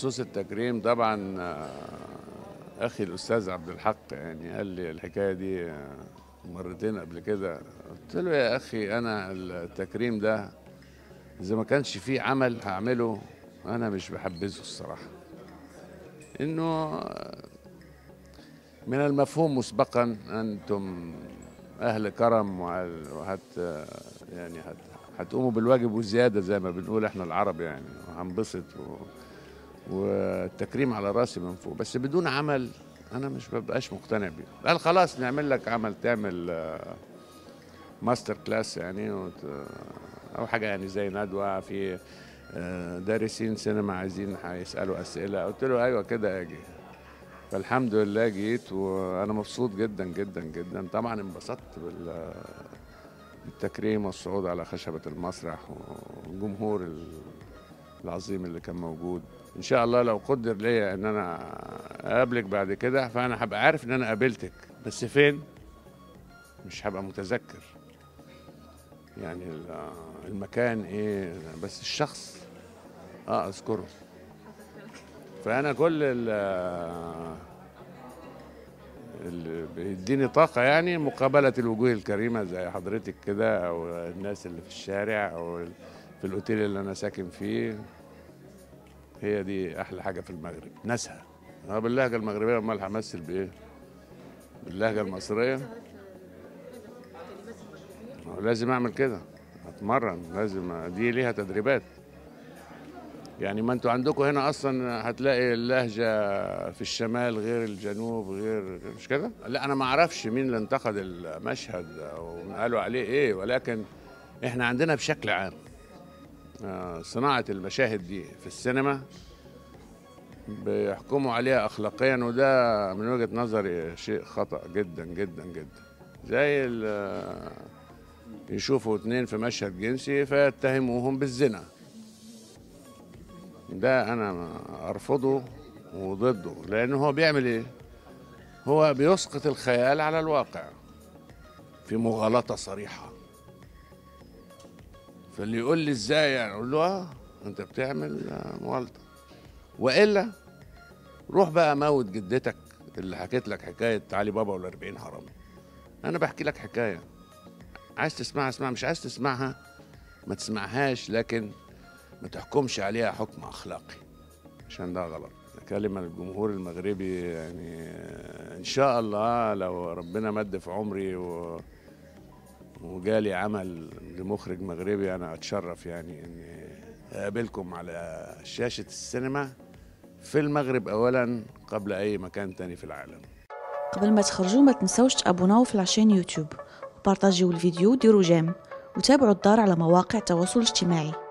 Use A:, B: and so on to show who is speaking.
A: بخصوص التكريم طبعا آه، اخي الاستاذ عبد الحق يعني قال لي الحكايه دي آه، مرتين قبل كده قلت له يا اخي انا التكريم ده اذا ما كانش فيه عمل هعمله انا مش بحبذه الصراحه انه من المفهوم مسبقا انتم اهل كرم وهل- وهت يعني هت هتقوموا بالواجب وزياده زي ما بنقول احنا العرب يعني وهنبسط و... والتكريم على راسي من فوق بس بدون عمل انا مش ببقاش مقتنع بيه قال خلاص نعمل لك عمل تعمل آه، ماستر كلاس يعني وت... او حاجه يعني زي ندوه في آه، دارسين سينما عايزين هيسالوا اسئله قلت له ايوه كده اجي فالحمد لله جيت وانا مبسوط جدا جدا جدا طبعا انبسطت بال بالتكريم والصعود على خشبة المسرح والجمهور ال- العظيم اللي كان موجود ان شاء الله لو قدر ليا ان انا اقابلك بعد كده فانا هبقى عارف ان انا قابلتك بس فين مش هبقى متذكر يعني ال- المكان ايه بس الشخص اه اذكره فانا كل ال- اللي بيديني طاقة يعني مقابلة الوجوه الكريمة زي حضرتك كده أو الناس اللي في الشارع أو في الأوتيل اللي أنا ساكن فيه هي دي أحلى حاجة في المغرب ناسها أه باللهجة المغربية أمال همثل بإيه؟ باللهجة المصرية أه لازم أعمل كده أتمرن لازم دي ليها تدريبات يعني ما انتوا عندكم هنا اصلا هتلاقي اللهجه في الشمال غير الجنوب غير مش كده؟ لا انا ما اعرفش مين اللي انتقد المشهد او قالوا عليه ايه ولكن احنا عندنا بشكل عام آه، صناعه المشاهد دي في السينما بيحكموا عليها اخلاقيا وده من وجهه نظري شيء خطا جدا جدا جدا زي ال- يشوفوا اتنين في مشهد جنسي فيتهموهم بالزنا ده انا ارفضه وضده لانه هو بيعمل ايه هو بيسقط الخيال على الواقع في مغالطه صريحه فاللي يقول لي ازاي يعني اقول له اه انت بتعمل آه، مغالطه والا روح بقى موت جدتك اللي حكيت لك حكايه علي بابا والأربعين حرامي انا بحكي لك حكايه عايز تسمعها اسمعها مش عايز تسمعها ما تسمعهاش لكن ما تحكمش عليها حكم اخلاقي عشان ده غلط كلمة للجمهور المغربي يعني آه، ان شاء الله لو ربنا مد في عمري و وجالي عمل لمخرج مغربي انا اتشرف يعني اني اقابلكم على شاشة السينما في المغرب اولا قبل اي مكان تاني في العالم
B: قبل ما تخرجوا ما تنسوش تابوناو في العشان يوتيوب وبارطاجيو الفيديو وديروا جيم وتابعوا الدار على مواقع التواصل الاجتماعي